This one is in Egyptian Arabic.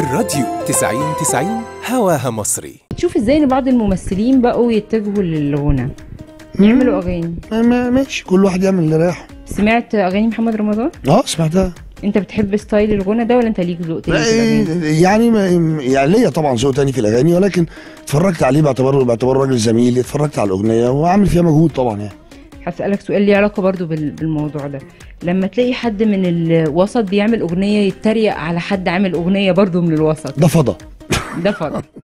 الراديو 90 90 هواها مصري تشوف ازاي ان بعض الممثلين بقوا يتجهوا للغنى يعملوا اغاني ما- ما- ماشي كل واحد يعمل اللي رايحه سمعت اغاني محمد رمضان اه سمعتها انت بتحب ستايل الغنى ده ولا انت ليك ذوق تاني في الأغاني؟ يعني ما يعني ليا طبعا ذوق تاني في الاغاني ولكن اتفرجت عليه باعتباره باعتباره راجل زميلي اتفرجت على الاغنيه وعامل فيها مجهود طبعا يعني هسألك سؤال ليه علاقة برضو بال- بالموضوع ده لما تلاقي حد من الوسط بيعمل أغنية يتريق على حد عامل أغنية برضو من الوسط ده فضا ده فرق